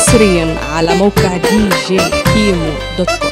حصريا على موقع دي جي كيمو دوت كوم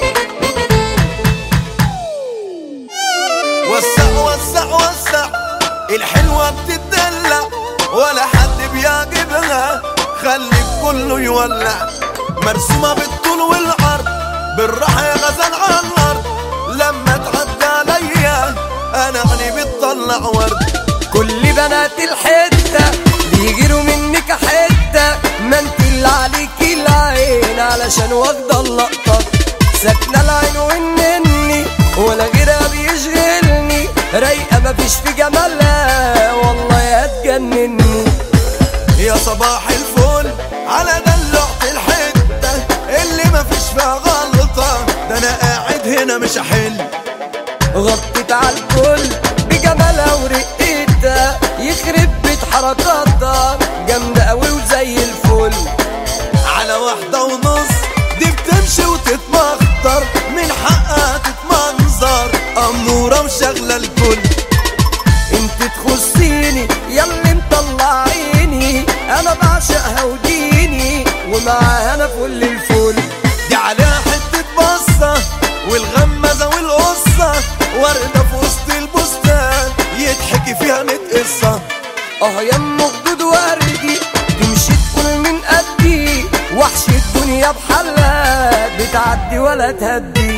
وسع وسع وسع الحلوة بتدلع ولا حد بيعجبها خلي كله يولع مرسومة بالطول والعرض بالراحة يا غزال على الأرض لما تعدي عليا أنا عيني بتطلع ورد كل بنات الحتة بيجروا منك حتة ما انت اللي عليكي العين علشان واخدة اللقطة ساكنة العين والنني ولا غيرها بيشغلني رايقة مفيش في جمالها والله يا تجنني يا صباح الفل على دلوعة الحتة اللي مفيش فيها غلطة ده أنا قاعد هنا مش هحل غطيت على الكل بجمالها ورقتها يخرب بيت حركاتها جامدة قوي وزي الفل على واحدة ونص دي بتمشي وتتمخطر من حقها تتمنظر أمورة مشغلة الكل انت تخصيني ياللي مطلع عيني انا بعشقها وديني ومعاها انا فل الفل دي عليها حتة بصة والغمزة والقصة وردة في وسط البستان يضحكي فيها ميت قصة اه يم خدود وردي تمشي تقول من قدي وحش الدنيا بحالها بتعدي ولا تهدي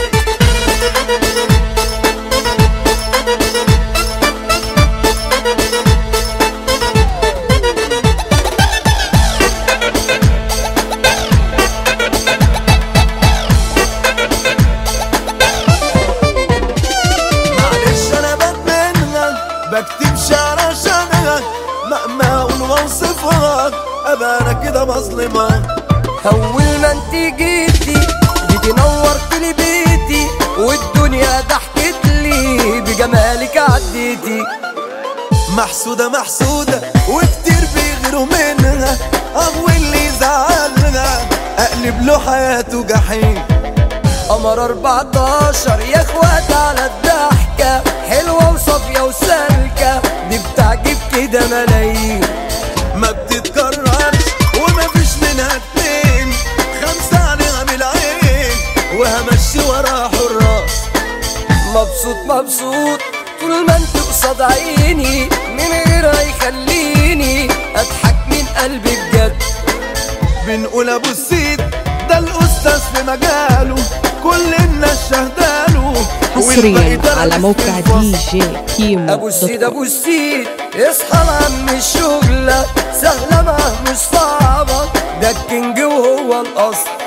معلش انا بتمنى بكتب شعر عشانها مهما اقول واوصفها ابقى انا كده مظلمة اول ما انت جيتي جيتي نورت لي بيتي والدنيا ضحكت لي بجمالك عديتي محسودة محسودة وكتير بيغيروا منها اه واللي يزعلها اقلب له حياته جحيم قمر 14 يا اخوات على الضحكة حلوة وصافية وسالكة دي بتعجب كده ملايين ما بتتكررش وما فيش منها اتنين خمسة عليها بالعين وهمشي وراها حراس مبسوط مبسوط طول ما انت قصاد عيني من غيرها يخليني اضحك من قلبي بجد بنقول ابو السيد ده الاستاذ في مجاله كل الناس شهداله والباقي حصريا ترى على في موقع الفصل. دي جي كيمو ابو دوت السيد كوم ابو السيد اصحى لعم الشغلة سهلة معاه مش صعبة ده الكينج وهو الاصل